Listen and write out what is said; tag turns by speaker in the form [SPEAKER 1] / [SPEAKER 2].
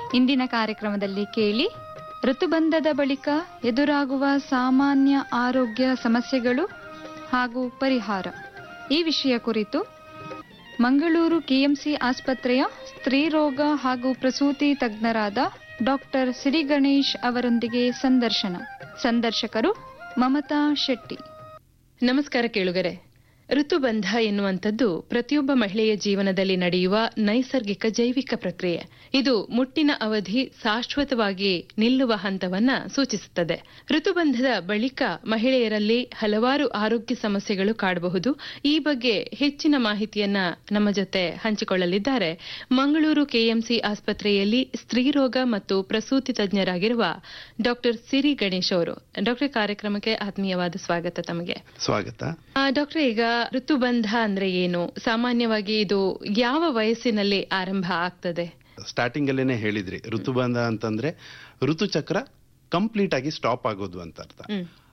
[SPEAKER 1] ಇಂದಿನ ಕಾರ್ಯಕ್ರಮದಲ್ಲಿ ಕೇಳಿ ಋತುಬಂಧದ ಬಳಿಕ ಎದುರಾಗುವ ಸಾಮಾನ್ಯ ಆರೋಗ್ಯ ಸಮಸ್ಯೆಗಳು ಹಾಗೂ ಪರಿಹಾರ ಈ ವಿಷಯ ಕುರಿತು ಮಂಗಳೂರು ಕೆಎಂಸಿ ಆಸ್ಪತ್ರೆಯ ಸ್ತ್ರೀರೋಗ ಹಾಗೂ ಪ್ರಸೂತಿ ತಜ್ಞರಾದ ಡಾಕ್ಟರ್ ಸಿರಿ ಗಣೇಶ್ ಅವರೊಂದಿಗೆ ಸಂದರ್ಶನ ಸಂದರ್ಶಕರು ಮಮತಾ ಶೆಟ್ಟಿ
[SPEAKER 2] ನಮಸ್ಕಾರ ಕೇಳುಗರೆ ಋತುಬಂಧ ಎನ್ನುವಂಥದ್ದು ಪ್ರತಿಯೊಬ್ಬ ಮಹಿಳೆಯ ಜೀವನದಲ್ಲಿ ನಡೆಯುವ ನೈಸರ್ಗಿಕ ಜೈವಿಕ ಪ್ರಕ್ರಿಯೆ ಇದು ಮುಟ್ಟಿನ ಅವಧಿ ಶಾಶ್ವತವಾಗಿ ನಿಲ್ಲುವ ಹಂತವನ್ನ ಸೂಚಿಸುತ್ತದೆ ಋತುಬಂಧದ ಬಳಿಕ ಮಹಿಳೆಯರಲ್ಲಿ ಹಲವಾರು ಆರೋಗ್ಯ ಸಮಸ್ಯೆಗಳು ಕಾಡಬಹುದು ಈ ಬಗ್ಗೆ ಹೆಚ್ಚಿನ ಮಾಹಿತಿಯನ್ನ ನಮ್ಮ ಜೊತೆ ಹಂಚಿಕೊಳ್ಳಲಿದ್ದಾರೆ ಮಂಗಳೂರು ಕೆಎಂಸಿ ಆಸ್ಪತ್ರೆಯಲ್ಲಿ ಸ್ತ್ರೀರೋಗ ಮತ್ತು ಪ್ರಸೂತಿ ತಜ್ಞರಾಗಿರುವ ಡಾಕ್ಟರ್ ಸಿರಿ ಗಣೇಶ್ ಅವರು ಡಾಕ್ಟರ್ ಕಾರ್ಯಕ್ರಮಕ್ಕೆ ಆತ್ಮೀಯವಾದ ಸ್ವಾಗತ ತಮಗೆ
[SPEAKER 3] ಸ್ವಾಗತ
[SPEAKER 2] ಆ, ಡಾಕ್ಟ್ರೆ ಈಗ ಋತುಬಂಧ ಅಂದ್ರೆ ಏನು ಸಾಮಾನ್ಯವಾಗಿ ಇದು ಯಾವ ವಯಸ್ಸಿನಲ್ಲಿ ಆರಂಭ ಆಗ್ತದೆ
[SPEAKER 3] ಸ್ಟಾರ್ಟಿಂಗ್ ಅಲ್ಲೇನೆ ಹೇಳಿದ್ರಿ ಋತುಬಂಧ ಅಂತಂದ್ರೆ ಋತುಚಕ್ರ ಕಂಪ್ಲೀಟ್ ಆಗಿ ಸ್ಟಾಪ್ ಆಗೋದು ಅಂತ ಅರ್ಥ
[SPEAKER 2] ಹ್ಮ್.